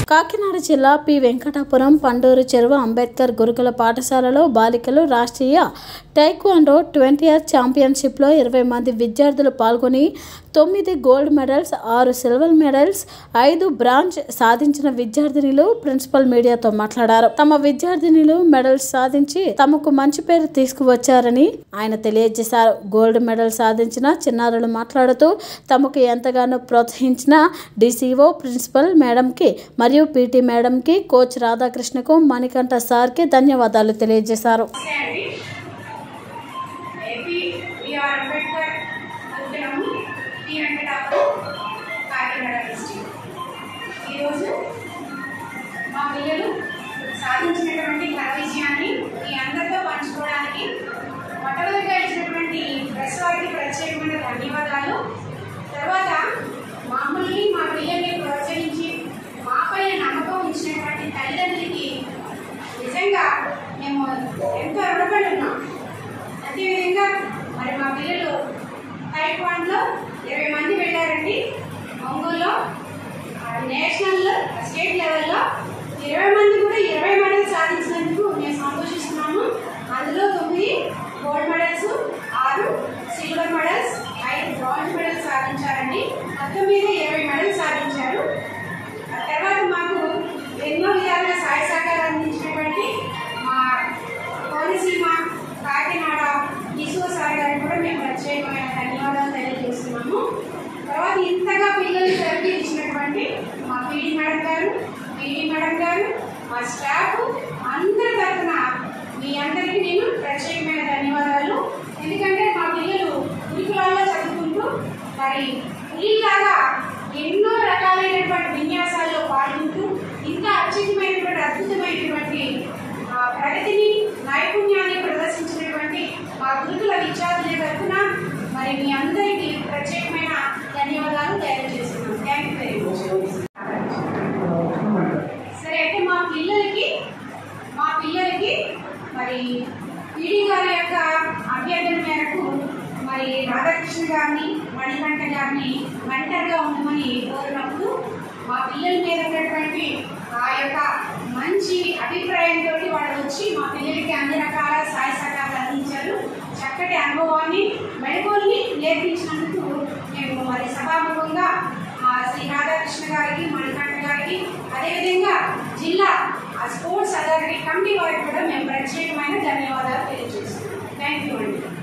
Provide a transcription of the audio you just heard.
కాకినాడ జిల్లా పి వెంకటాపురం పండూరు చెరువు అంబేద్కర్ గురుకుల పాఠశాలలో బాలికలు రాష్ట్రీయ టైక్వాండో ట్వంటీ ఇయర్ ఛాంపియన్షిప్లో ఇరవై మంది విద్యార్థులు పాల్గొని తొమ్మిది గోల్డ్ మెడల్స్ ఆరు సిల్వర్ మెడల్స్ ఐదు బ్రాంజ్ సాధించిన విద్యార్థినిలు ప్రిన్సిపల్ మీడియాతో మాట్లాడారు తమ విద్యార్థినిలు మెడల్స్ సాధించి తమకు మంచి పేరు తీసుకువచ్చారని ఆయన తెలియజేశారు గోల్డ్ మెడల్ సాధించిన చిన్నారులు మాట్లాడుతూ తమకు ఎంతగానో ప్రోత్సహించిన డీసీఓ ప్రిన్సిపల్ మేడంకి మరియు పీటీ మేడంకి కోచ్ రాధాకృష్ణకు మణికంఠ సార్కి ధన్యవాదాలు తెలియజేశారు నమస్తే అండి ఏపీ విఆర్ అంబేద్కర్ గురుకులము పి వెంకటాపురం కాకినాడ డిస్ట్రిక్ట్ ఈరోజు మా పిల్లలు సాధించినటువంటి ఘన విజయాన్ని మీ అందరితో పంచుకోవడానికి మొట్టమొదటిగా ఇచ్చినటువంటి ప్రెస్ వారికి ప్రత్యేకమైన ధన్యవాదాలు తర్వాత మమ్మల్ని మా పిల్లల్ని ప్రోత్సహించి మాపై నమ్మకం ఉంచినటువంటి తల్లిదండ్రులకి నిజంగా మేము ఎంతో రుణపడి ఉన్నాం అదేవిధంగా మరి మా పిల్లలు టైక్వాండ్లో ఇరవై మంది వెళ్ళారండి ఒంగోలులో ఆ నేషనల్ స్టేట్ లెవెల్లో ఇరవై మంది కూడా ఇరవై మెడల్స్ సాధించినందుకు మేము సంతోషిస్తున్నాము అందులో తొమ్మిది గోల్డ్ మెడల్స్ ఆరు సిల్వర్ మెడల్స్ ఐదు బ్రాంజ్ మెడల్స్ సాధించారండి మొత్తం మీద ఇరవై మెడల్స్ సాధించారు ఆ తర్వాత మాకు ఎన్నో విధాలుగా సహాయ సహకారాలు అందించినటువంటి మా కోనసీమ కాకినాడ ఈశ్వ సార్ గారికి కూడా మేము ప్రత్యేకమైన ధన్యవాదాలు తెలియజేస్తున్నాము తర్వాత ఇంతగా పిల్లలు తరబి ఇచ్చినటువంటి మా పీడి మేడం గారు పీడి మేడం గారు మా స్టాఫ్ అందరి తరఫున మీ అందరికీ నేను ప్రత్యేకమైన ధన్యవాదాలు ఎందుకంటే మా పిల్లలు గురుకులాల్లో చదువుకుంటూ మరి వీళ్ళలాగా ఎన్నో రకాలైనటువంటి విన్యాసాల్లో పాల్గొంటూ ఇంకా అత్యుత్తమైనటువంటి అద్భుతమైనటువంటి ఆ, ప్రగతిని నైపుణ్యాన్ని ప్రదర్శించినటువంటి మా గురుకుల విద్యార్థుల తరఫున మరి మీ అందరికీ ప్రత్యేకమైన ధన్యవాదాలు తెలియజేస్తున్నాను థ్యాంక్ యూ వెరీ మచ్ సరే అయితే మా పిల్లలకి మా పిల్లలకి మరి పీడి గారి యొక్క అభ్యర్థన మేరకు మరి రాధాకృష్ణ గారిని మణికంఠ గారిని మెంటర్గా ఉండమని కోరినప్పుడు మా పిల్లల మీద ఉన్నటువంటి ఆ యొక్క మంచి అభిప్రాయంతో వాళ్ళు వచ్చి మా పిల్లలకి అన్ని రకాల సహాయ సహకారాలు అందించారు చక్కటి అనుభవాన్ని మెళకువల్ని నేర్పించినందుకు మేము మరి సభాముఖంగా ఆ శ్రీ రాధాకృష్ణ గారికి మణికంఠ గారికి అదేవిధంగా జిల్లా ఆ స్పోర్ట్స్ అథారిటీ కమిటీ వారికి కూడా మేము ప్రత్యేకమైన ధన్యవాదాలు తెలియజేస్తున్నాం థ్యాంక్ యూ అండి